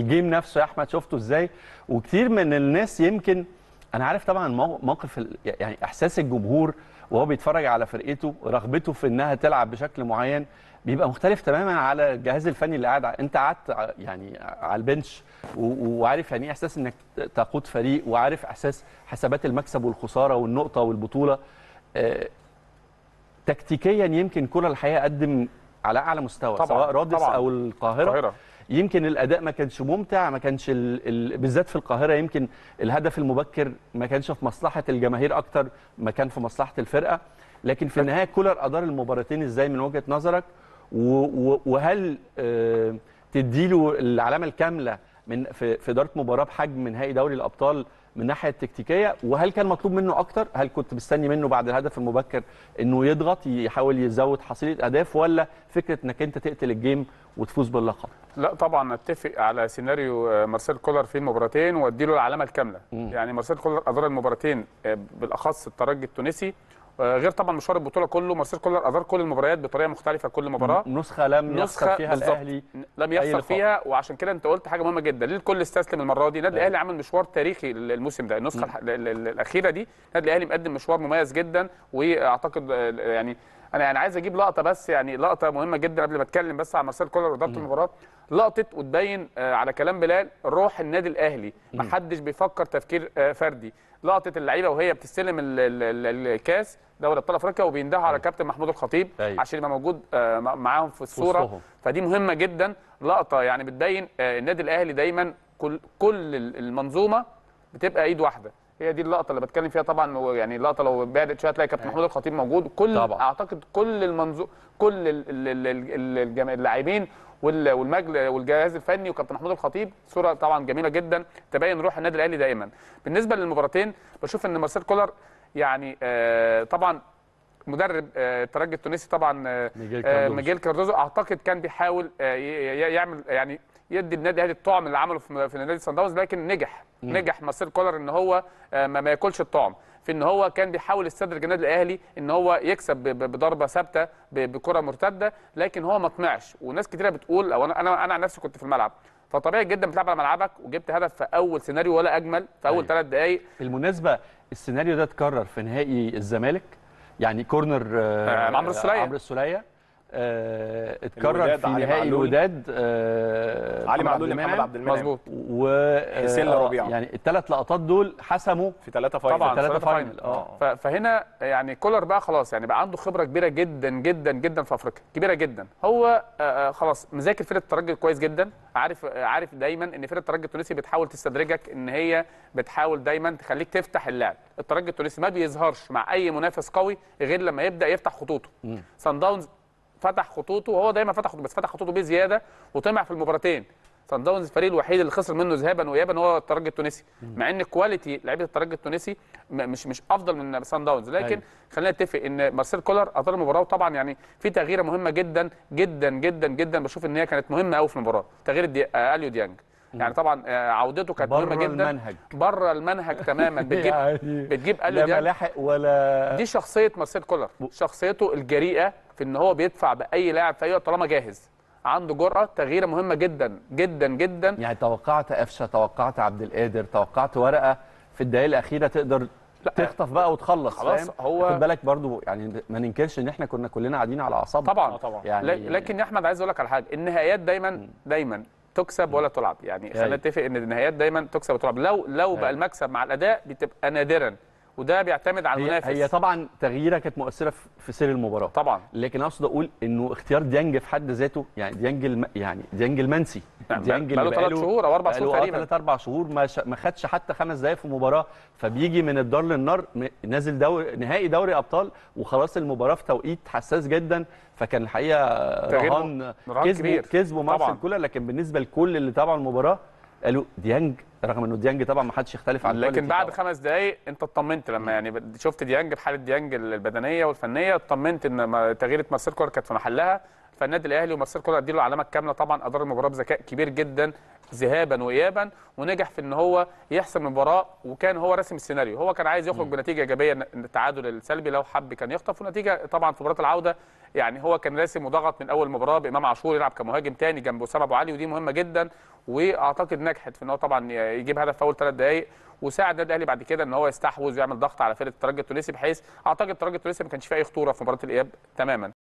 الجيم نفسه يا احمد شفته ازاي وكتير من الناس يمكن انا عارف طبعا مو- موقف ال- يعني احساس الجمهور وهو بيتفرج على فرقته رغبته في انها تلعب بشكل معين بيبقى مختلف تماما على الجهاز الفني اللي قاعد ع- انت قعدت ع- يعني على البنش و- وعارف يعني ايه احساس انك تقود فريق وعارف احساس حسابات المكسب والخساره والنقطه والبطوله آه، تكتيكيا يمكن كولر الحقيقه قدم على اعلى مستوى طبعاً، سواء رادس طبعاً. او القاهره القاهره يمكن الاداء ما كانش ممتع ما كانش ال... ال... بالذات في القاهره يمكن الهدف المبكر ما كانش في مصلحه الجماهير اكتر ما كان في مصلحه الفرقه لكن في النهايه كولر ادار المباراتين ازاي من وجهه نظرك و... و... وهل آه... تديله العلامه الكامله من في في اداره مباراه بحجم نهائي دوري الابطال من الناحيه التكتيكيه وهل كان مطلوب منه اكتر هل كنت مستني منه بعد الهدف المبكر انه يضغط يحاول يزود حصيله اهداف ولا فكره انك انت تقتل الجيم وتفوز باللقب لا طبعا اتفق على سيناريو آه، مارسيل كولر في المباراتين واديله العلامه الكامله مم. يعني مارسيل كولر ادار المباراتين آه، بالاخص الترجي التونسي آه، غير طبعا مشوار البطوله كله مارسيل كولر ادار كل المباريات بطريقه مختلفه كل مباراه نسخه لم يخسر نسخه فيها بالظبط. الاهلي لم أي يخسر لقاء. فيها وعشان كده انت قلت حاجه مهمه جدا ليه الكل استسلم المره دي النادي أيوة. الاهلي عمل مشوار تاريخي الموسم ده النسخه الح- ال- ال- الاخيره دي النادي الاهلي مقدم مشوار مميز جدا واعتقد آه، يعني انا يعني عايز اجيب لقطه بس يعني لقطه مهمه جدا قبل ما اتكلم بس عن مارسيل كولر واداره المباراه لقطه وتبين آه، على كلام بلال روح النادي الاهلي ما حدش بيفكر تفكير آه، فردي لقطه اللعيبه وهي بتستلم ال- ال- ال- الكاس دوري ابطال افريقيا وبيندهوا على كابتن محمود الخطيب أيوة. عشان يبقى موجود آه، مع- معاهم في الصوره وسطهم. فدي مهمه جدا لقطه يعني بتبين آه، النادي الاهلي دايما كل كل المنظومه بتبقى ايد واحده هي دي اللقطه اللي بتكلم فيها طبعا هو يعني اللقطه لو بعدت شويه تلاقي كابتن محمود الخطيب موجود كل طبعا. اعتقد كل المنظو كل ال- ال- ال- ال- الجما- اللاعبين وال- والمجل والجهاز الفني وكابتن محمود الخطيب صوره طبعا جميله جدا تبين روح النادي الاهلي دائما بالنسبه للمباراتين بشوف ان مارسيل كولر يعني آه، طبعا مدرب آه، الترجي التونسي طبعا آه، ميجيل آه، كاردوزو. ميجيل كاردوزو اعتقد كان بيحاول آه، ي- ي- يعمل يعني يدي النادي الاهلي الطعم اللي عمله في في نادي سان داونز لكن نجح نجح مارسيل كولر ان هو آه، ما ما ياكلش الطعم في ان هو كان بيحاول يستدرج النادي الاهلي ان هو يكسب ب- ب- بضربه ثابته ب- بكره مرتده لكن هو ما طمعش وناس كتيره بتقول او انا انا انا عن نفسي كنت في الملعب فطبيعي جدا بتلعب على ملعبك وجبت هدف في اول سيناريو ولا اجمل في اول أيوة. ثلاث دقائق بالمناسبه السيناريو ده اتكرر في نهائي الزمالك يعني كورنر آه، آه، عمرو السولية. عمرو السوليه آه، اتكرر الوداد، في علي نهائي معلول. الوداد آه، علي محمد معلول عبد محمد المنعم. عبد المنعم مظبوط و آه، حسين آه، ربيعة. يعني الثلاث لقطات دول حسموا في ثلاثة فاينل طبعاً. ثلاثه ثلاثة فاينل فاينل. اه ف- فهنا يعني كولر بقى خلاص يعني بقى عنده خبره كبيره جدا جدا جدا في افريقيا كبيره جدا هو آه، آه، خلاص مذاكر فرقه الترجي كويس جدا عارف آه، عارف دايما ان فرقه الترجي التونسي بتحاول تستدرجك ان هي بتحاول دايما تخليك تفتح اللعب الترجي التونسي ما بيظهرش مع اي منافس قوي غير لما يبدا يفتح خطوطه سان داونز فتح خطوطه وهو دايما فتح خطوطه بس فتح خطوطه بزياده وطمع في المباراتين سان داونز الفريق الوحيد اللي خسر منه ذهابا وايابا هو الترجي التونسي مع ان كواليتي لعيبه الترجي التونسي م- مش مش افضل من سان داونز لكن أيوة. خلينا نتفق ان مارسيل كولر ادار المباراه وطبعا يعني في تغييره مهمه جدا جدا جدا جدا بشوف ان هي كانت مهمه قوي في المباراه تغيير دي... آه اليو ديانج يعني طبعا آه، عودته كانت بره مهمه جدا المنهج. بره المنهج تماما بتجيب يعني بتجيب اليو لا ديانج ملاحق ولا دي شخصيه مارسيل كولر شخصيته الجريئه في ان هو بيدفع باي لاعب في اي وقت طالما جاهز عنده جرأه تغييره مهمه جدا جدا جدا يعني توقعت قفشه توقعت عبد القادر توقعت ورقه في الدقائق الاخيره تقدر لا. تخطف بقى وتخلص خلاص، فاهم؟ هو- خد بالك برضو يعني ما ننكرش ان احنا كنا كلنا قاعدين على اعصابنا طبعا آه طبعا. يعني ل- لكن يا احمد عايز اقول لك على حاجه النهائيات دايما دايما تكسب ولا تلعب يعني خلينا أيوة. نتفق ان النهائيات دايما تكسب وتلعب لو لو بقى أيوة. المكسب مع الاداء بتبقى نادرا وده بيعتمد على هي, المنافس هي طبعا تغييره كانت مؤثره في- في سير المباراه طبعا لكن اقصد اقول انه اختيار ديانج في حد ذاته يعني ديانج الم... يعني ديانج المنسي نعم، ديانج بقاله ثلاث شهور أو أربع شهور تقريباً. ثلاث اربع شهور ما, ش... ما خدش حتى خمس دقائق في مباراه فبيجي من الدار للنار م... نازل دوري نهائي دوري ابطال وخلاص المباراه في توقيت حساس جدا فكان الحقيقه تغيير رهان رهان كسبوا كبير. كسبوا طبعاً. مارسيل كولر لكن بالنسبه لكل اللي تابعوا المباراه قالوا ديانج رغم انه ديانج طبعا ما حدش يختلف عن لكن كواليتي بعد طبعاً. خمس دقائق انت اطمنت لما يعني بد- شفت ديانج بحاله ديانج البدنيه والفنيه اطمنت ان ما- تغييره مارسيل كولر كانت في محلها فالنادي الاهلي ومارسيل كولر اديله العلامه الكامله طبعا ادار المباراه بذكاء كبير جدا ذهابا وايابا ونجح في ان هو يحسم المباراه وكان هو راسم السيناريو هو كان عايز يخرج بنتيجه ايجابيه إن التعادل السلبي لو حب كان يخطف ونتيجه طبعا في مباراه العوده يعني هو كان راسم وضغط من اول مباراه بامام عاشور يلعب كمهاجم تاني جنب اسامه ابو علي ودي مهمه جدا واعتقد نجحت في ان هو طبعا يجيب هدف في اول ثلاث دقائق وساعد النادي الاهلي بعد كده ان هو يستحوذ ويعمل ضغط على فرقه الترجي التونسي بحيث اعتقد الترجي التونسي ما كانش فيه اي خطوره في مباراه الاياب تماما